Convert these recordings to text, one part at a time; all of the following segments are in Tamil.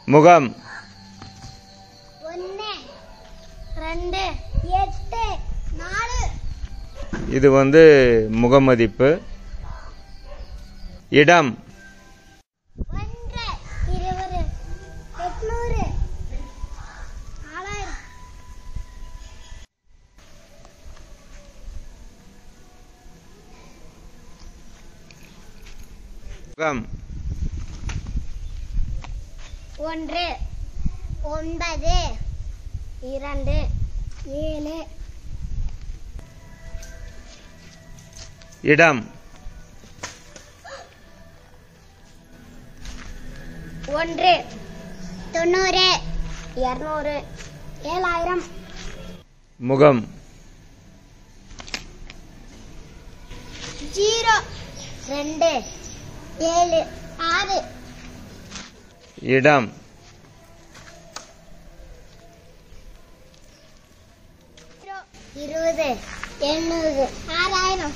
முகம் ஒன்று ரெண்டு எட்டு நாலு இது வந்து முகமதிப்பு இடம் ஒன்று இருபது எட்நூறு நாலாயிரம் முகம் ஒன்று ஒன்பது இரண்டு ஏழு இடம் ஒன்று தொண்ணூறு இரநூறு ஏழாயிரம் முகம் ஜீரோ ரெண்டு ஏழு ஆறு இடம் ஜீரோ இருபது எண்ணூறு ஆறாயிரம்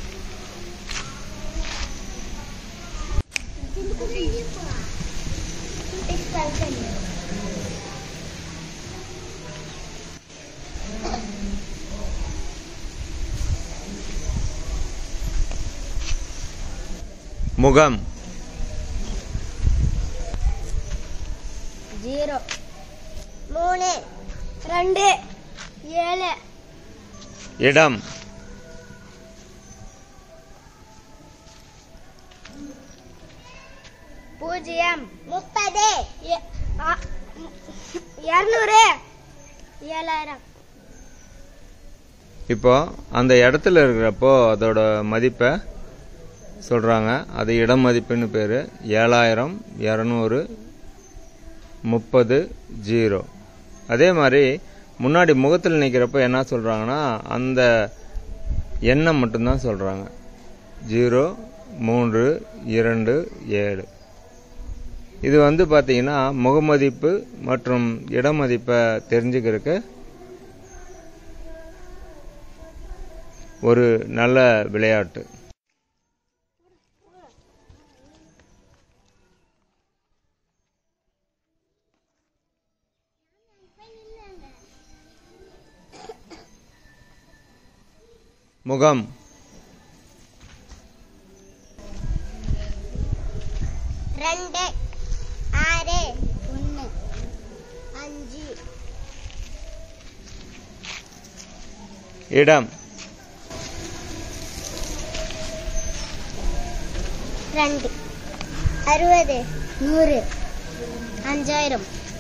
முகம் ஜீரோ மூணு ரெண்டு ஏழு இடம் பூஜ்ஜியம் முப்பது இரநூறு ஏழாயிரம் இப்போ அந்த இடத்துல இருக்கிறப்போ அதோட மதிப்பை சொல்கிறாங்க அது இடம் மதிப்புன்னு பேர் ஏழாயிரம் இரநூறு முப்பது ஜீரோ அதே மாதிரி முன்னாடி முகத்தில் நிற்கிறப்போ என்ன சொல்கிறாங்கன்னா அந்த எண்ணம் மட்டும்தான் சொல்கிறாங்க ஜீரோ மூன்று இரண்டு ஏழு இது வந்து பார்த்தீங்கன்னா முகமதிப்பு மற்றும் இடமதிப்பை தெரிஞ்சுக்கிறதுக்கு ஒரு நல்ல விளையாட்டு முகம் ரெண்டு ஆறு ஒன்று அஞ்சு இடம் ரெண்டு அறுபது நூறு அஞ்சாயிரம்